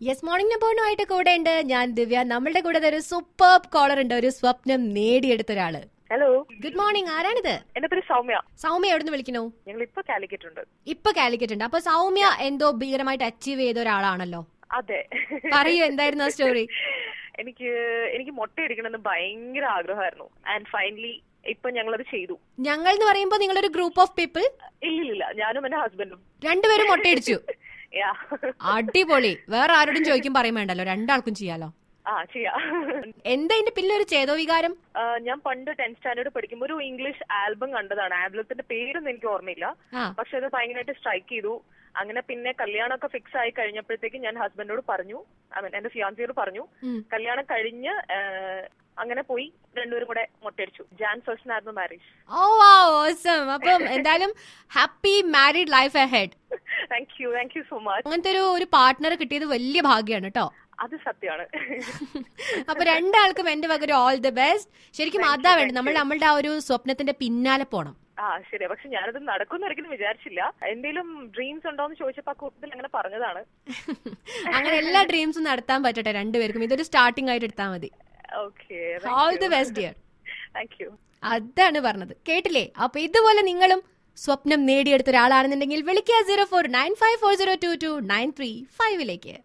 Yes morning നമ്പോണുമായിട്ട് കൂടെ ഉണ്ട് ഞാൻ ദിവ്യ നമ്മളുടെ കൂടെ ദേ ഒരു സൂപ്പർ കോളർ ഉണ്ട് ഒരു സ്വപ്നം നേടിയെടുത്ത ഒരാള് ഹലോ ഗുഡ് മോർണിംഗ് ആരാണിത് എന്റെ പേര് സൗമ്യ സൗമ്യ എവിടെ നിന്ന് വിളിക്കണു ഞങ്ങൾ ഇപ്പൊ കാലിക്കറ്റ് ഉണ്ട് ഇപ്പൊ കാലിക്കറ്റ് ഉണ്ട് അപ്പൊ സൗമ്യ എന്തോ ഭീകരമായിട്ട് അച്ചീവ് ചെയ്ത ഒരാളാണല്ലോ അതെ പറയൂ എന്തായിരുന്നു ആ സ്റ്റോറി എനിക്ക് എനിക്ക് മുട്ടയടിക്കണമെന്ന് ഭയങ്കര ആഗ്രഹമായിരുന്നു ആൻഡ് ഫൈനലി ഇപ്പൊ ഞങ്ങളത് ചെയ്തു ഞങ്ങൾ എന്ന് പറയുമ്പോൾ നിങ്ങളൊരു ഗ്രൂപ്പ് ഓഫ് പീപ്പിൾ ഇല്ലില്ല ഞാനും എന്റെ ഹസ്ബൻഡും രണ്ടുപേരും മുട്ടയടിച്ചു യാ അടിപൊളി വേറെ ആരോടും ചോദിക്കും പറയും വേണ്ടല്ലോ രണ്ടാൾക്കും ചെയ്യാലോ ആ ചെയ്യാ എന്താ ഇതിന്റെ പിന്നെ ഒരു ചേതോ വികാരം ആ, ഞാൻ പണ്ട് ടെൻത്ത് സ്റ്റാൻഡേർഡ് പഠിക്കുമ്പോൾ ഒരു ഇംഗ്ലീഷ് ആൽബം കണ്ടതാണ് ആൽബത്തിന്റെ പേരൊന്നും എനിക്ക് ഓർമ്മയില്ല ആ പക്ഷെ അത് ഭയങ്കരമായിട്ട് സ്ട്രൈക്ക് ചെയ്തു അങ്ങനെ പിന്നെ കല്യാണമൊക്കെ ഫിക്സ് ആയി കഴിഞ്ഞപ്പോഴത്തേക്ക് ഞാൻ ഹസ്ബൻഡോട് പറഞ്ഞു ഐ മീൻ എന്റെ ഫിയാൻസിയോട് പറഞ്ഞു ഉം. കല്യാണം കഴിഞ്ഞ് ആ, അങ്ങനെ പോയി രണ്ടുപേരും കൂടെ മുട്ടടിച്ചു ജാൻ ഫസ്റ്റിനായിരുന്നു മാരേജ് ഓ ഓസം അപ്പം എന്തായാലും happy married life ahead thank you thank you so much അങ്ങനത്തെ ഒരു ഒരു പാർട്ട്ണർ കിട്ടിയത് വലിയ ഭാഗ്യമാണ് കേട്ടോ അത് സത്യമാണ് അപ്പൊ രണ്ടാൾക്കും എന്റെ വക ഒരു ഓൾ ദി ബെസ്റ്റ് ശരിക്കും Thank you, അതാ വേണ്ടത് thank നമ്മൾ നമ്മളുടെ ആ ഒരു സ്വപ്നത്തിന്റെ പിന്നാലെ പോണം ആ ശരി പക്ഷെ ഞാനത് നടക്കുമെന്ന് ഒരിക്കലും വിചാരിച്ചില്ല എന്തെങ്കിലും ഡ്രീംസ് ഉണ്ടോ എന്ന് ചോദിച്ചപ്പോ ആ കൂട്ടത്തിൽ അങ്ങനെ പറഞ്ഞതാണ് അങ്ങനെ എല്ലാ ഡ്രീംസും നടത്താൻ പറ്റട്ടെ രണ്ടുപേർക്കും ഇതൊരു സ്റ്റാർട്ടിംഗ് ആയിട്ട് എടുത്താൽ മതി okay all the best dear thank you അതാണ് പറഞ്ഞത് കേട്ടില്ലേ അപ്പൊ ഇതുപോലെ നിങ്ങളും സ്വപ്നം നേടിയെടുത്ത ഒരാളാണെന്നുണ്ടെങ്കിൽ വിളിക്കുക zero four nine five four zero two two nine three ഫൈവിലേക്ക്